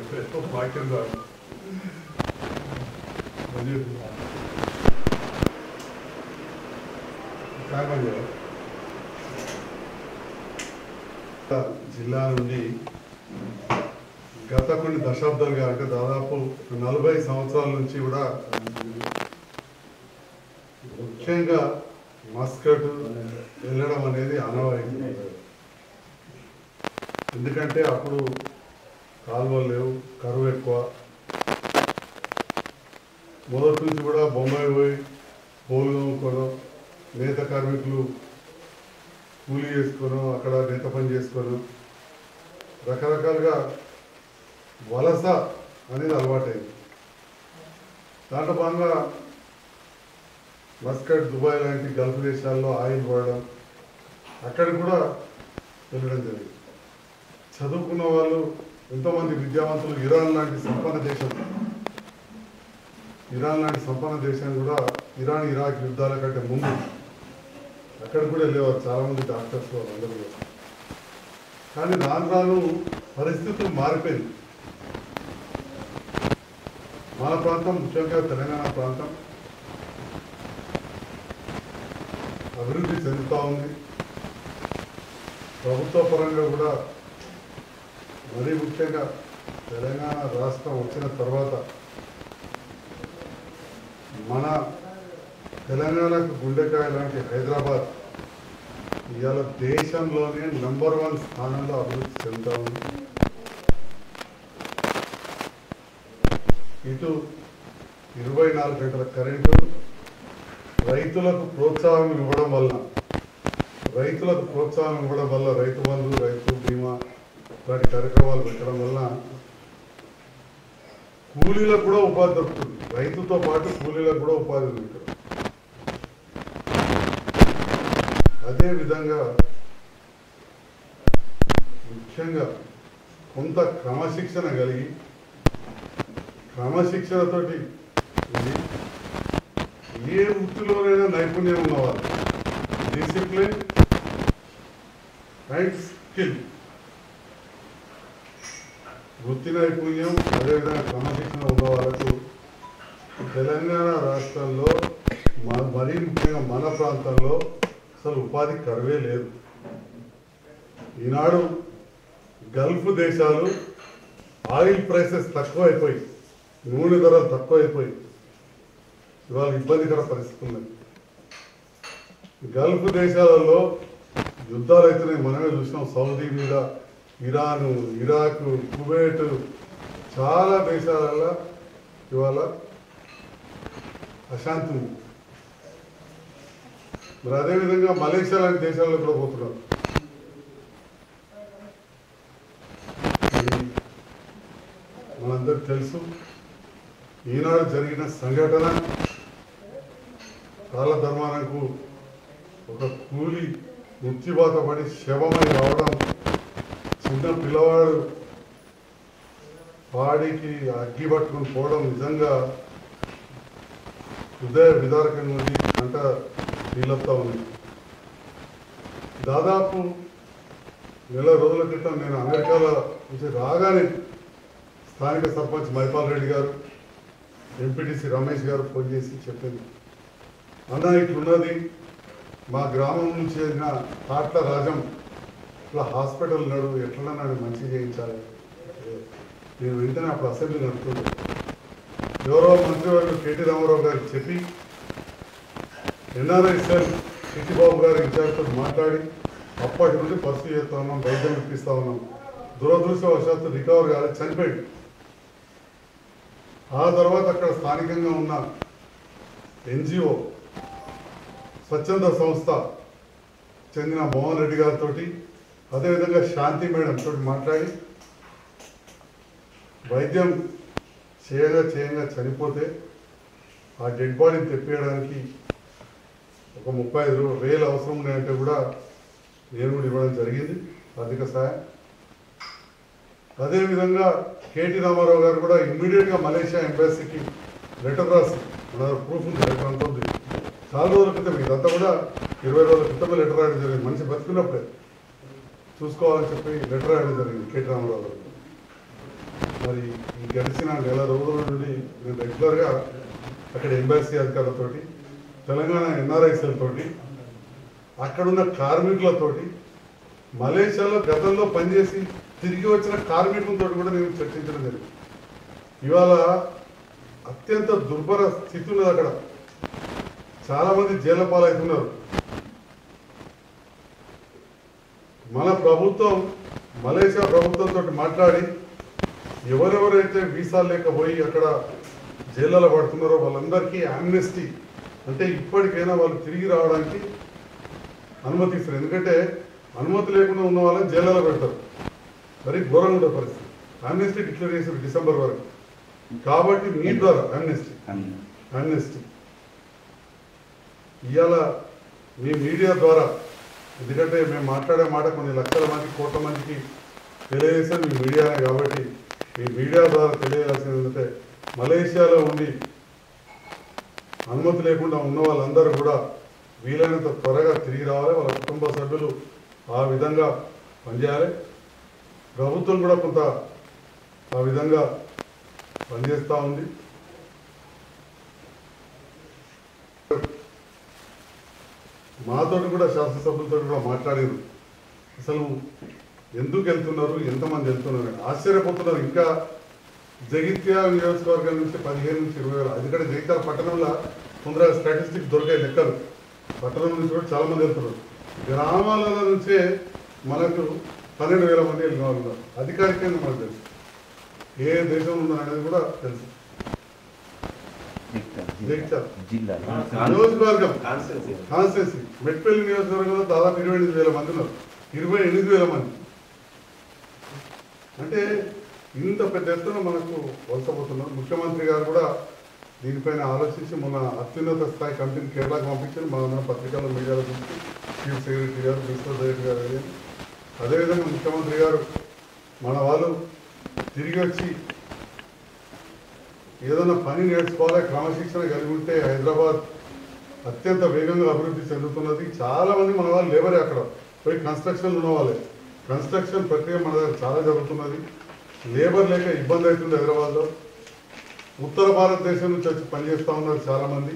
వాక్యం కాదు కాకుండా జిల్లా నుండి గత కొన్ని దశాబ్దాలుగా అంటే దాదాపు నలభై సంవత్సరాల నుంచి కూడా ముఖ్యంగా మస్కట్ వెళ్ళడం అనేది అనవాయితీ ఎందుకంటే అప్పుడు కాలువలు లేవు కరువు ఎక్కువ మొదటి నుంచి కూడా బొంబాయి పోయి పోలు తోముకోవడం నేత కార్మికులు కూలీ చేసుకోవడం అక్కడ నేత పని చేసుకోవడం రకరకాలుగా వలస అనేది అలవాటైంది దాంట్లో భాగంగా మస్కట్ దుబాయ్ లాంటి గల్ఫ్ దేశాల్లో ఆయిల్ వాడడం అక్కడికి కూడా వెళ్ళడం జరిగింది చదువుకున్న వాళ్ళు ఎంతోమంది విద్యావంతులు ఇరాన్ లాంటి సంపన్న దేశం ఇరాన్ లాంటి సంపన్న దేశం కూడా ఇరాన్ ఇరాక్ యుద్ధాల కంటే ముందు అక్కడ కూడా వెళ్ళేవారు చాలామంది డాక్టర్స్ వాళ్ళందరూ కూడా కానీ రాను రాను పరిస్థితులు మారిపోయింది మన ప్రాంతం ముఖ్యంగా తెలంగాణ ప్రాంతం అభివృద్ధి చెందుతూ ఉంది ప్రభుత్వ పరంగా కూడా మరీ ముఖ్యంగా తెలంగాణ రాష్ట్రం వచ్చిన తర్వాత మన తెలంగాణకు గుండెకాయ లాంటి హైదరాబాద్ ఇవాళ దేశంలోనే నంబర్ వన్ స్థానంలో అభివృద్ధి చెందుతా ఉంది ఇటు ఇరవై నాలుగు గంటల కరెంటు రైతులకు ప్రోత్సాహం ఇవ్వడం వల్ల రైతులకు ప్రోత్సాహం ఇవ్వడం వల్ల రైతు బంధు రైతు బీమా లాంటి కార్యక్రమాలు పెట్టడం వల్ల కూలీలకు కూడా ఉపాధి దొరుకుతుంది రైతుతో పాటు కూలీలకు కూడా ఉపాధి దొరుకుతుంది అదే విధంగా ముఖ్యంగా కొంత క్రమశిక్షణ కలిగి క్రమశిక్షణతోటి ఉంది ఏ వృత్తిలోనైనా నైపుణ్యం ఉన్నవారు డిసిప్లిన్ అండ్ స్కిల్ వృత్తి నైపుణ్యం అదేవిధంగా క్రమశిక్షణ ఉన్న వాళ్ళకు తెలంగాణ రాష్ట్రంలో మ- మరీ ముఖ్యంగా మన ప్రాంతంలో అసలు ఉపాధి కరువే లేదు ఈనాడు గల్ఫ్ దేశాలు ఆయిల్ ప్రైసెస్ తక్కువైపోయి నూనె ధరలు తక్కువైపోయి ఇవాళ ఇబ్బందికర పరిస్థితి ఉన్నది గల్ఫ్ దేశాలలో యుద్ధాలు అయితేనే మనమే చూసినాం సౌదీ మీద ఇరాను ఇరాక్ కువైట్ చాలా దేశాలలో ఇవాళ అశాంతి ఉంది మరి అదేవిధంగా మలేషియా లాంటి దేశాల్లో కూడా పోతున్నారు ఇది మనందరికి తెలుసు ఈనాడు జరిగిన సంఘటన కాళ్ళ ధర్మానికి ఒక కూలి మృత్యువాత పడి శవమై రావడం చిన్న పిల్లవాడు వాడికి అగ్గి పట్టుకుని పోవడం నిజంగా హృదయ విదారకంగా ఉంది అంట ఫీలవుతా ఉంది దాదాపు నెల రోజుల క్రితం నేను అమెరికాలో నుంచి రాగానే స్థానిక సర్పంచ్ మైపాల్ రెడ్డి గారు ఎంపీటీసీ రమేష్ గారు ఫోన్ చేసి చెప్పింది అన్న ఇట్లున్నది మా గ్రామం నుంచి వెళ్ళిన తాట్ల రాజం ఇట్లా హాస్పిటల్ ఉన్నాడు ఎట్లా నన్ను మంచి చేయించాలి నేను వెంటనే అప్పుడు అసెంబ్లీ నడుపుతుంది ఎవరో మంత్రివర్గం కేటీ రామారావు గారికి చెప్పి ఎన్ఆర్ఐ సెల్ చిట్టిబాబు గారి ఇన్ఛార్జ్తో మాట్లాడి అప్పటి నుండి పర్సూ చేస్తా ఉన్నాం వైద్యం ఇప్పిస్తా ఉన్నాం దురదృష్టవశాత్తు రికవర్ కాలేదు చనిపోయాడు ఆ తర్వాత అక్కడ స్థానికంగా ఉన్న ఎన్జిఓ స్వచ్ఛంద సంస్థ చెందిన మోహన్ రెడ్డి గారితో అదేవిధంగా శాంతి మేడం తోటి మాట్లాడి వైద్యం చేయగా చేయంగా చనిపోతే ఆ డెడ్ బాడీని తెప్పేయడానికి ఒక ముప్పై ఐదు రూ- వేలు అవసరం ఉన్నాయంటే కూడా నేను కూడా ఇవ్వడం జరిగింది ఆర్థిక సహాయం అదేవిధంగా కేటీ రామారావు గారు కూడా ఇమ్మీడియట్గా మలేషియా ఎంబాసీకి లెటర్ రాసి మన ప్రూఫ్ ఉంది లెటర్ అంతా ఉంది చాలా రోజుల క్రితం ఇదంతా కూడా ఇరవై రోజుల క్రితమే లెటర్ రాయడం జరిగింది మనిషి బతుకున్నప్పుడే చూసుకోవాలని చెప్పి లెటర్ రాయడం జరిగింది కేటీ రామారావు గారు మరి ఈ గడిచిన నెల రోజుల నుండి నేను రెగ్యులర్గా అక్కడ ఎంబాసీ అధికారులతోటి తెలంగాణ ఎన్ఆర్ఐసీలతోటి అక్కడున్న కార్మికులతోటి మలేషియాలో గతంలో పనిచేసి తిరిగి వచ్చిన కార్మికులతో కూడా నేను చర్చించడం జరిగింది ఇవాళ అత్యంత దుర్భర స్థితి ఉన్నది అక్కడ చాలా మంది జైళ్ళ పాలవుతున్నారు మన ప్రభుత్వం మలేషియా ప్రభుత్వంతో మాట్లాడి ఎవరెవరైతే వీసా లేకపోయి అక్కడ జైళ్ళలో పడుతున్నారో వాళ్ళందరికీ ఆమ్నెస్టీ అంటే ఇప్పటికైనా వాళ్ళు తిరిగి రావడానికి అనుమతి ఇస్తారు ఎందుకంటే అనుమతి లేకుండా ఉన్న వాళ్ళని జైళ్ళలో పెడతారు మరి ఘోరంగా ఉంటుంది పరిస్థితి ఆమ్నెస్టీ డిక్లేర్ చేశారు డిసెంబర్ వరకు కాబట్టి మీ ద్వారా ఆమ్నెస్టీ ఆమ్నెస్టీ ఇవాళ మీ మీడియా ద్వారా ఎందుకంటే మేము మాట్లాడే మాట కొన్ని లక్షల మంది కోట్ల మందికి తెలియజేసేది మీ మీడియానే కాబట్టి మీ మీడియా ద్వారా తెలియజేయాల్సింది ఏంటంటే మలేషియాలో ఉండి అనుమతి లేకుండా ఉన్న వాళ్ళందరూ కూడా వీలైనంత త్వరగా తిరిగి రావాలి వాళ్ళ కుటుంబ సభ్యులు ఆ విధంగా పనిచేయాలి ప్రభుత్వం కూడా కొంత ఆ విధంగా పనిచేస్తూ ఉంది మాతోటి కూడా శాసనసభ్యులతో కూడా మాట్లాడారు అసలు ఎందుకు వెళ్తున్నారు ఎంతమంది వెళ్తున్నారు అని. ఆశ్చర్యపోతున్నారు ఇంకా జగిత్యాల నియోజకవర్గం నుంచి పదిహేను నుంచి ఇరవై వేల ఎందుకంటే జగిత్యాల పట్టణంలో తొందరగా స్టాటిస్టిక్స్ దొరికాయి లెక్కలు పట్టణం నుంచి కూడా చాలా మంది వెళ్తున్నారు గ్రామాల నుంచే మనకు పన్నెండు వేల మంది వెళ్ళిన వాళ్ళు ఉన్నారు అధికారికంగా మనకు తెలుసు ఏ దేశంలో ఉన్నారు అనేది కూడా తెలుసు జగిత్యాల జిల్లా నియోజకవర్గం కాన్స్టెన్సీ కాన్స్టెన్సీ మెట్పల్లి నియోజకవర్గంలో దాదాపు ఇరవై ఎనిమిది వేల మంది ఉన్నారు ఇరవై ఎనిమిది వేల మంది అంటే ఇంత పెద్ద ఎత్తున మనకు వలసపోతున్నారు ముఖ్యమంత్రి గారు కూడా దీనిపైన ఆలోచించి మొన్న అత్యున్నత స్థాయి కమిటీని కేరళకు పంపించారు మన పత్రికల్లో మీడియాలో చూసి చీఫ్ సెక్రటరీ గారు ప్రిన్సిపల్ సెక్రటరీ గారు అడిగారు. అదేవిధంగా ముఖ్యమంత్రి గారు మన వాళ్ళు తిరిగి వచ్చి ఏదైనా పని నేర్చుకోవాలి క్రమశిక్షణ కలిగి ఉంటే హైదరాబాద్ అత్యంత వేగంగా అభివృద్ధి చెందుతున్నది చాలా మంది మన వాళ్ళు లేబరే అక్కడ పోయి కన్స్ట్రక్షన్ ఉన్న వాళ్ళే కన్స్ట్రక్షన్ ప్రక్రియ మన దగ్గర చాలా జరుగుతున్నది లేబర్ లేక ఇబ్బంది అవుతుంది హైదరాబాద్లో ఉత్తర భారతదేశం నుంచి వచ్చి పనిచేస్తూ ఉన్నారు చాలా మంది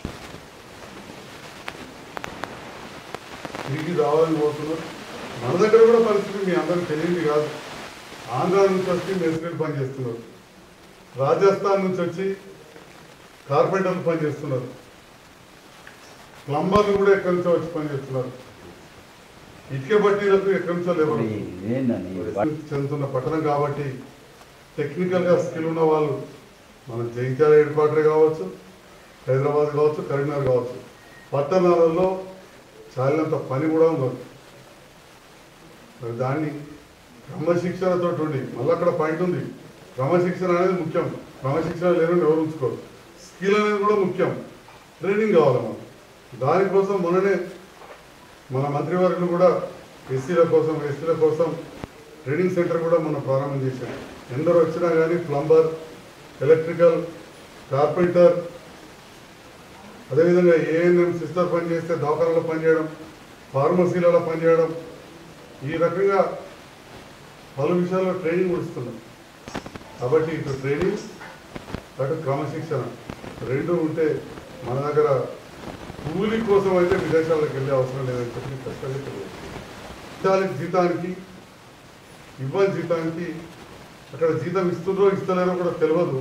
తిరిగి రావాలని కోరుతున్నారు మన దగ్గర కూడా పరిస్థితి మీ అందరికి తెలియంది కాదు ఆంధ్ర నుంచి వచ్చి మేస్త్రీలు పనిచేస్తున్నారు రాజస్థాన్ నుంచి వచ్చి కార్పెంటర్లు పనిచేస్తున్నారు ప్లంబర్లు కూడా ఎక్కడి నుంచో వచ్చి పనిచేస్తున్నారు ఇటుక బట్టీలకు ఎక్కడి నుంచో లేబర్ ఏంటని చెందుతున్న పట్టణం కాబట్టి టెక్నికల్ గా స్కిల్ ఉన్న వాళ్ళు మన జగిత్యాల హెడ్ క్వార్టర్ కావచ్చు హైదరాబాద్ కావచ్చు కరీంనగర్ కావచ్చు పట్టణాలలో చాలినంత పని కూడా ఉంది మరి దాన్ని క్రమశిక్షణతో ఉండి మళ్ళీ అక్కడ పాయింట్ ఉంది క్రమశిక్షణ అనేది ముఖ్యం క్రమశిక్షణ లేని ఎవరు ఉంచుకోరు స్కిల్ అనేది కూడా ముఖ్యం ట్రైనింగ్ కావాలి మనం దానికోసం మొన్ననే మన మంత్రివర్గులు కూడా ఎస్సీల కోసం ఎస్సీల కోసం ట్రైనింగ్ సెంటర్ కూడా మనం ప్రారంభం చేశాం ఎందరు వచ్చినా కానీ ప్లంబర్ ఎలక్ట్రికల్ కార్పెంటర్ అదేవిధంగా ఏఎన్ఎం సిస్టర్ పనిచేస్తే దవాఖానలో పనిచేయడం ఫార్మసీలలో పనిచేయడం ఈ రకంగా పలు విషయాల్లో ట్రైనింగ్ కూడా ఇస్తున్నాం కాబట్టి ఇటు ట్రైనింగ్ అటు క్రమశిక్షణ రెండు ఉంటే మన దగ్గర కూలీ కోసం అయితే విదేశాలకు వెళ్ళే అవసరం లేదని చెప్పి ఖచ్చితంగా తెలియదు జీతానికి ఇవ్వని జీతానికి అక్కడ జీతం ఇస్తుండ్రో ఇస్తలేరో కూడా తెలియదు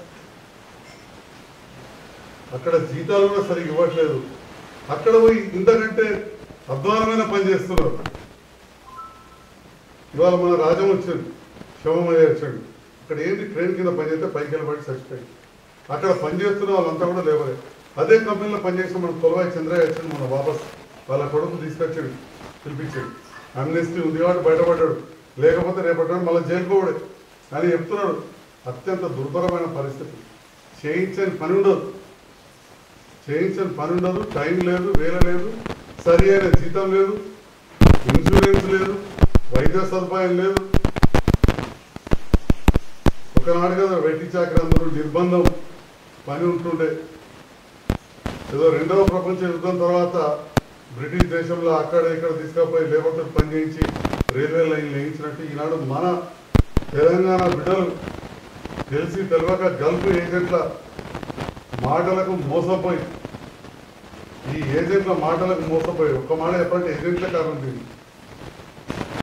అక్కడ జీతాలు కూడా సరిగ్గా ఇవ్వట్లేదు అక్కడ పోయి ఇంతకంటే అధ్వానమైన పని చేస్తున్నారు ఇవాళ మన రాజం వచ్చింది శివమయ్య వచ్చాడు అక్కడ ఏంటి ట్రైన్ కింద పని చేస్తే పైకి వెళ్ళబడి చచ్చిపోయింది అక్కడ పని చేస్తున్న వాళ్ళంతా కూడా లేబరే అదే కంపెనీలో పనిచేసిన మన తొలవాయి చంద్రయ్య వచ్చాడు మన వాపస్ వాళ్ళ కొడుకు తీసుకొచ్చాడు పిలిపించాడు అమ్నెస్టీ ఉంది కాబట్టి బయటపడ్డాడు లేకపోతే రేపటి మళ్ళీ జైలుకు పోడే అని చెప్తున్నాడు అత్యంత దుర్భరమైన పరిస్థితి చేయించని పని ఉండదు చేయించని పని ఉండదు టైం లేదు వేల లేదు సరి అయిన జీతం లేదు ఇన్సూరెన్స్ లేదు వైద్య సదుపాయం లేదు ఒకనాడు కదా వెట్టి చాకరి అందరూ నిర్బంధం పని ఉంటుండే ఏదో రెండవ ప్రపంచ యుద్ధం తర్వాత బ్రిటిష్ దేశంలో అక్కడ ఇక్కడ తీసుకుపోయి లేబర్తో పని చేయించి రైల్వే లైన్ వేయించినట్టు ఈనాడు మన తెలంగాణ బిడ్డలు తెలిసి తెలియక గల్ఫ్ ఏజెంట్ల మాటలకు మోసపోయి ఈ ఏజెంట్ల మాటలకు మోసపోయి ఒక్క మాట చెప్పాలంటే ఏజెంట్ల కారణం దీన్ని